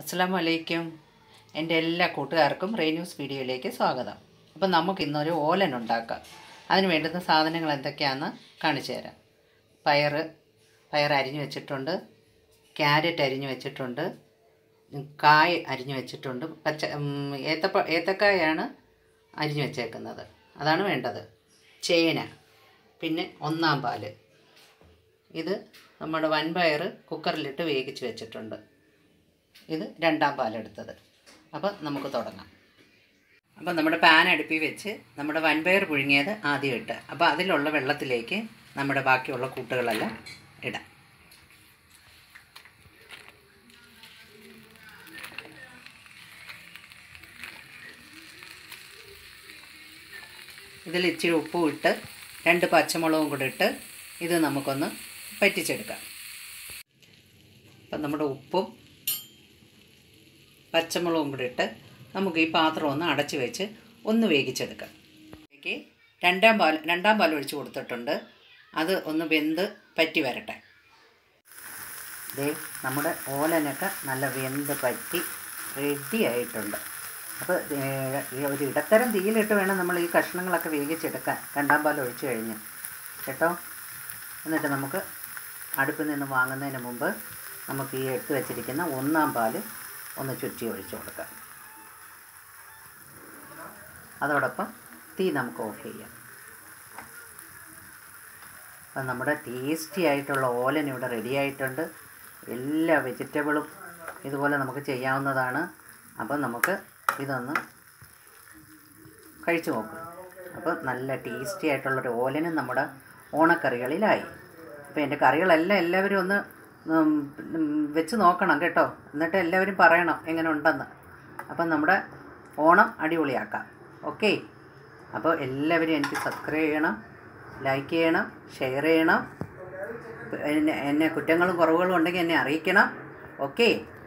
അസ്സാം വലൈക്കും എൻ്റെ എല്ലാ കൂട്ടുകാർക്കും റേന്യൂസ് വീഡിയോയിലേക്ക് സ്വാഗതം അപ്പം നമുക്ക് ഇന്നൊരു ഓലൻ ഉണ്ടാക്കാം അതിന് വേണ്ടുന്ന സാധനങ്ങൾ എന്തൊക്കെയാണെന്ന് കാണിച്ചു തരാം പയർ പയർ അരിഞ്ഞു വെച്ചിട്ടുണ്ട് ക്യാരറ്റ് അരിഞ്ഞു വെച്ചിട്ടുണ്ട് ഉം, കായ് അരിഞ്ഞു വെച്ചിട്ടുണ്ട് പച്ച ഉം, ഏത്തപ്പ ഏത്തക്കായാണ് അരിഞ്ഞു വെച്ചേക്കുന്നത് അതാണ് വേണ്ടത് ചേന പിന്നെ ഒന്നാം പാല് ഇത് നമ്മുടെ വൻപയർ കുക്കറിലിട്ട് വേവിച്ച് വെച്ചിട്ടുണ്ട് ഇത് രണ്ടാം പാലെടുത്തത് അപ്പോൾ നമുക്ക് തുടങ്ങാം അപ്പോൾ നമ്മുടെ പാൻ അടുപ്പിൽ വെച്ച് നമ്മുടെ വൻപയർ പുഴുങ്ങിയത് ആദ്യം ഇട്ട് അപ്പോൾ അതിലുള്ള വെള്ളത്തിലേക്ക് നമ്മുടെ ബാക്കിയുള്ള കൂട്ടുകളെല്ലാം ഇടാം ഇതിൽ ഇച്ചിരി ഉപ്പും ഇട്ട് രണ്ട് പച്ചമുളകും കൂടെ ഇട്ട് ഇത് നമുക്കൊന്ന് പറ്റിച്ചെടുക്കാം അപ്പം നമ്മുടെ ഉപ്പും പച്ചമുളകും കൂടി ഇട്ട് നമുക്ക് ഈ പാത്രം ഒന്ന് അടച്ച് വെച്ച് ഒന്ന് വേവിച്ചെടുക്കാം ഇതിലേക്ക് രണ്ടാം പാൽ രണ്ടാം പാൽ ഒഴിച്ച് കൊടുത്തിട്ടുണ്ട് അത് ഒന്ന് വെന്ത് പറ്റി വരട്ടെ ദേ നമ്മുടെ ഓലനൊക്കെ നല്ല വെന്ത് പറ്റി റെഡി ആയിട്ടുണ്ട് അപ്പോൾ ഈ ഒരു ഇടത്തരം തീയിലിട്ട് വേണം നമ്മൾ ഈ കഷ്ണങ്ങളൊക്കെ വേവിച്ചെടുക്കാൻ രണ്ടാം പാൽ ഒഴിച്ച് കഴിഞ്ഞ് കേട്ടോ എന്നിട്ട് നമുക്ക് അടുപ്പിൽ നിന്ന് വാങ്ങുന്നതിന് മുമ്പ് നമുക്ക് ഈ എടുത്ത് വെച്ചിരിക്കുന്ന ഒന്നാം പാല് ഒന്ന് ചുറ്റി ഒഴിച്ചു കൊടുക്കാം അതോടൊപ്പം തീ നമുക്ക് ഓഫ് ചെയ്യാം അപ്പം നമ്മുടെ ടേസ്റ്റി ആയിട്ടുള്ള ഓലൻ ഇവിടെ റെഡി ആയിട്ടുണ്ട് എല്ലാ വെജിറ്റബിളും ഇതുപോലെ നമുക്ക് ചെയ്യാവുന്നതാണ് അപ്പം നമുക്ക് ഇതൊന്ന് കഴിച്ചു നോക്കും അപ്പോൾ നല്ല ടേസ്റ്റി ആയിട്ടുള്ളൊരു ഓലനും നമ്മുടെ ഓണക്കറികളിലായി അപ്പോൾ എൻ്റെ കറികളെല്ലാം എല്ലാവരും ഒന്ന് ഉം, ഉം, വെച്ച് നോക്കണം കേട്ടോ എന്നിട്ട് എല്ലാവരും പറയണം എങ്ങനെ ഉണ്ടെന്ന് അപ്പം നമ്മുടെ ഓണം അടിപൊളിയാക്കാം ഓക്കെ അപ്പോൾ എല്ലാവരും എനിക്ക് സബ്സ്ക്രൈബ് ചെയ്യണം ലൈക്ക് ചെയ്യണം ഷെയർ ചെയ്യണം എന്നെ എന്നെ കുറ്റങ്ങളും കുറവുകളും ഉണ്ടെങ്കിൽ എന്നെ അറിയിക്കണം ഓക്കെ